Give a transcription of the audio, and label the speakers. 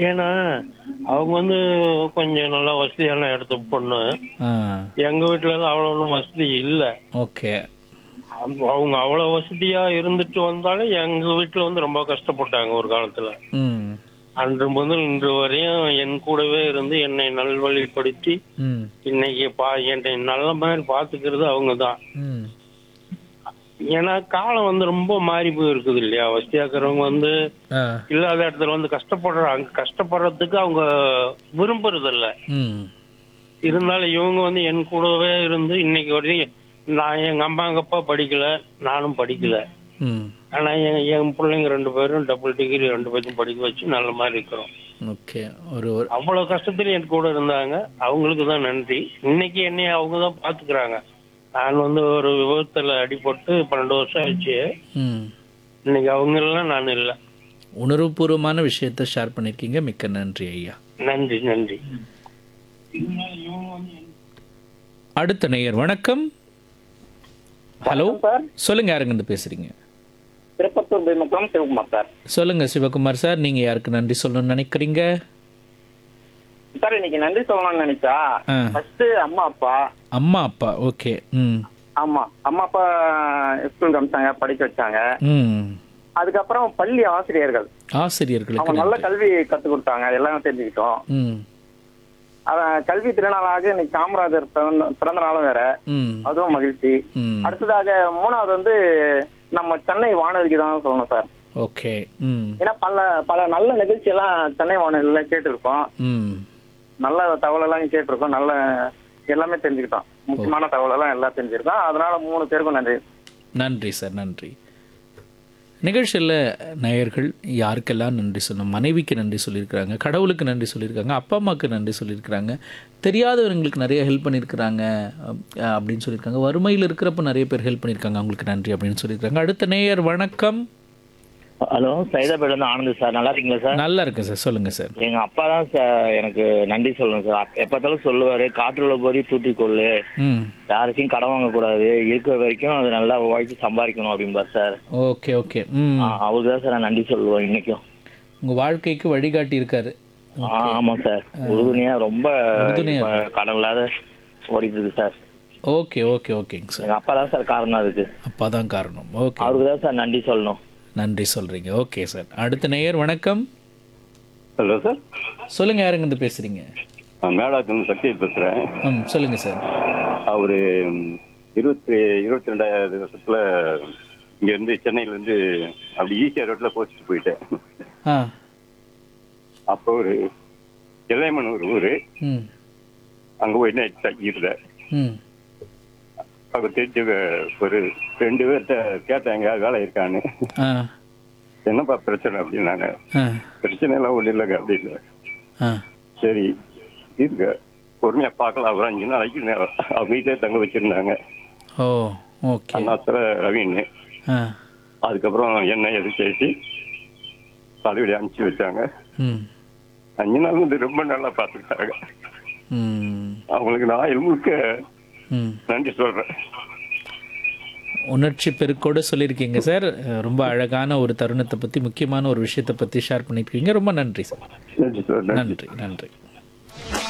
Speaker 1: ஏன்னா அவங்க வந்து கொஞ்சம் நல்லா வசதியான இடத்து பொண்ணு
Speaker 2: ஆ
Speaker 1: எங்க வீட்டுல எல்லாம் அவ்வளவு ஒண்ணும் வசதி இல்ல
Speaker 2: ஓகே
Speaker 1: அவங்க அவங்க அவ்வளவு வசதியா இருந்துட்டு வந்தாலும் எங்க வீட்டுல வந்து ரொம்ப கஷ்டப்பட்டாங்க ஒரு காலத்துல
Speaker 2: ம்
Speaker 1: அன்று முதல் இன்று வரையும் என் கூடவே இருந்து என்னை நல்வழிப்படுத்தி
Speaker 2: ம்
Speaker 1: இன்னைக்கு பா என்னை நல்ல மாதிரி பாத்துக்கிறது அவங்க தான்
Speaker 2: ம்
Speaker 1: ஏன்னா காலம் வந்து ரொம்ப மாறி போயிருக்குது இல்லையா வசதியாக்குறவங்க வந்து
Speaker 2: ஆ
Speaker 1: இல்லாத இடத்துல வந்து கஷ்டப்படுறாங்க கஷ்டப்படுறதுக்கு அவங்க விரும்புறது இல்ல
Speaker 2: ம்
Speaker 1: இருந்தாலும் இவங்க வந்து என் கூடவே இருந்து இன்னைக்கு வரையும் நான் எங்க அம்மா எங்க அப்பா படிக்கல நானும் படிக்கல
Speaker 2: ம்
Speaker 1: ஆனா என் என் பிள்ளைங்க ரெண்டு பேரும் டபுள் டிகிரி ரெண்டு பேரும் படிக்க வச்சு நல்ல மாதிரி இருக்கிறோம்
Speaker 2: ஓகே ஒரு ஒரு
Speaker 1: அவ்வளவு கஷ்டத்துல என் கூட இருந்தாங்க அவங்களுக்கு தான் நன்றி இன்னைக்கு என்னைய அவங்க தான் பாத்துக்கிறாங்க நான் வந்து ஒரு விபத்துல அடிபட்டு பன்னெண்டு வருஷம் ஆச்சு
Speaker 2: ம்
Speaker 1: இன்னைக்கு அவங்க எல்லாம் நான் இல்லை
Speaker 2: உணர்வுபூர்வமான விஷயத்தை ஷேர் பண்ணியிருக்கீங்க மிக்க நன்றி ஐயா
Speaker 1: நன்றி நன்றி
Speaker 2: அடுத்த நேயர் வணக்கம் ஹலோ
Speaker 3: சார்
Speaker 2: சொல்லுங்க யாருங்க இருந்து பேசுறீங்க
Speaker 3: திருப்பத்தூர் திமுகம் சிவகுமார் சார்
Speaker 2: சொல்லுங்க சிவகுமார் சார் நீங்க யாருக்கு நன்றி சொல்லணும்னு நினைக்கிறீங்க
Speaker 3: சார் இன்னைக்கு நன்றி சொல்லணும்னு நினைச்சா
Speaker 2: ஆ.
Speaker 3: ஃபர்ஸ்ட் அம்மா அப்பா
Speaker 2: அம்மா அப்பா ஓகே ம்
Speaker 3: ஆமா அம்மா அப்பா ஸ்கூலுக்கு அனுப்பிச்சாங்க படிக்க வச்சாங்க
Speaker 2: ம்
Speaker 3: அதுக்கப்புறம் பள்ளி ஆசிரியர்கள்
Speaker 2: ஆசிரியர்களுக்கு
Speaker 3: அவங்க நல்ல
Speaker 2: நன்றி.
Speaker 3: கல்வி கத்து கொடுத்தாங்க எல்லாம் தெரிஞ்சுக்கிட்டோம்
Speaker 2: ம்
Speaker 3: அதான் கல்வி திருநாளாக இன்னைக்கு காமராஜர் பிறந்த பிறந்த நாளும் வேற
Speaker 2: ம்
Speaker 3: அதுவும் மகிழ்ச்சி
Speaker 2: ம்
Speaker 3: அடுத்ததாக மூணாவது வந்து நம்ம சென்னை வானொலிக்கு தான் சொல்லணும் சார்
Speaker 2: ஓகே ம்
Speaker 3: ஏன்னா பல பல நல்ல நிகழ்ச்சி எல்லாம் சென்னை வானொலியில கேட்டிருக்கோம்
Speaker 2: ம்
Speaker 3: நல்ல தகவல் எல்லாம் கேட்டிருக்கோம் நல்ல எல்லாமே தெரிஞ்சுக்கிட்டோம் முக்கியமான தகவல் எல்லாம் எல்லாம் தெரிஞ்சிருக்கோம் அதனால மூணு பேருக்கும் நன்றி
Speaker 2: நன்றி சார் நன்றி நிகழ்ச்சியில் நேயர்கள் யாருக்கெல்லாம் நன்றி சொல்லணும் மனைவிக்கு நன்றி சொல்லியிருக்கிறாங்க கடவுளுக்கு நன்றி சொல்லியிருக்காங்க அப்பா அம்மாவுக்கு நன்றி சொல்லியிருக்கிறாங்க தெரியாதவங்களுக்கு நிறைய ஹெல்ப் பண்ணியிருக்கிறாங்க அப்- அப்படின்னு சொல்லியிருக்காங்க வறுமையில் இருக்கிறப்ப நிறைய பேர் ஹெல்ப் பண்ணியிருக்காங்க அவங்களுக்கு நன்றி அப்படின்னு சொல்லியிருக்காங்க அடுத்த நேயர் வணக்கம்
Speaker 4: ஹலோ சைதாபேட்ல இருந்து ஆனந்த் சார் நல்லா இருக்கீங்களா சார்
Speaker 2: நல்லா இருக்கேன் சார் சொல்லுங்கள் சார்
Speaker 4: எங்க அப்பா தான் சார் எனக்கு நன்றி சொல்லணும் சார் எப்பத்தாலும் சொல்லுவாரு காற்றுல போய் தூத்தி கொள்ளு
Speaker 2: ம்
Speaker 4: யாருக்கும் கடன் வாங்கக்கூடாது இருக்கிற வரைக்கும் அது நல்லா உழைச்சி சம்பாதிக்கணும் அப்படிம்பார் சார்
Speaker 2: ஓகே ஓகே ம்
Speaker 4: ஆ, அவருக்கு தான் சார் நான் நன்றி சொல்லுவேன் இன்னைக்கும்
Speaker 2: உங்கள் வாழ்க்கைக்கு வழிகாட்டி இருக்காரு
Speaker 4: ஆ, ஆமா சார் உறுதுணையா ரொம்ப
Speaker 2: உறுதுணையா
Speaker 4: இப்ப கடன் இல்லாத ஓடிட்டு இருக்கு சார்
Speaker 2: ஓகே ஓகே ஓகேங்க சார்
Speaker 4: எங்க அப்பா தான் சார் காரணம் அதுக்கு
Speaker 2: அப்பா தான் காரணம் ஓகே
Speaker 4: அவருக்கு தான் சார் நன்றி சொல்லணும்
Speaker 2: நன்றி சொல்கிறீங்க ஓகே சார் அடுத்த நேயர் வணக்கம்
Speaker 5: ஹலோ சார்
Speaker 2: சொல்லுங்கள் யாருங்க இருந்து பேசுகிறீங்க
Speaker 5: நான் மேடாத்துலேருந்து சக்தி பேசுகிறேன்
Speaker 2: ம் சொல்லுங்கள் சார்
Speaker 5: அவர் இருபத்தி இருபத்தி ரெண்டாயிரம் வருஷத்தில் இங்கேருந்து சென்னையிலேருந்து அப்படி ஈசிஆர் ரோட்டில் போச்சுட்டு போயிட்டேன்
Speaker 2: ஆ
Speaker 5: அப்போ ஒரு எல்லைமன் ஒரு ஊர்
Speaker 2: ம்
Speaker 5: அங்கே போய் நைட் தங்கியிருந்தேன்
Speaker 2: ம்
Speaker 5: அவங்க தெரிஞ்ச ஒரு ரெண்டு பேர்கிட்ட கேட்டேன் எங்கேயாவது வேலை இருக்கான்னு
Speaker 2: ஆ
Speaker 5: என்னப்பா பிரச்சனை அப்படின்னாங்க
Speaker 2: ஆ
Speaker 5: பிரச்சனை எல்லாம் ஒன்றும் இல்லைங்க அப்படின்னு
Speaker 2: ஆ
Speaker 5: சரி இருங்க பொறுமையாக பார்க்கலாம் அப்புறம் அஞ்சு நாளைக்கு நேரம் அவங்க வீட்டிலே தங்க வச்சுருந்தாங்க
Speaker 2: ஓ ஓகே
Speaker 5: அண்ணாத்துல ரவின்னு
Speaker 2: ஆ
Speaker 5: அதுக்கப்புறம் என்ன எது பேசி பதவியை அனுப்பிச்சு வச்சாங்க
Speaker 2: ம்
Speaker 5: அஞ்சு நாள் வந்து ரொம்ப நல்லா பார்த்துக்கிட்டாங்க
Speaker 2: ம்
Speaker 5: அவங்களுக்கு நான் ஆயுள் முழுக்க
Speaker 2: ம்
Speaker 5: நன்றி சொல்றேன்
Speaker 2: உணர்ச்சி பெருக்கோடு சொல்லியிருக்கீங்க சார் ரொம்ப அழகான ஒரு தருணத்தை பற்றி முக்கியமான ஒரு விஷயத்தை பற்றி ஷேர் பண்ணியிருக்கீங்க ரொம்ப நன்றி சார்
Speaker 5: நன்றி சார் நன்றி
Speaker 2: நன்றி நன்றி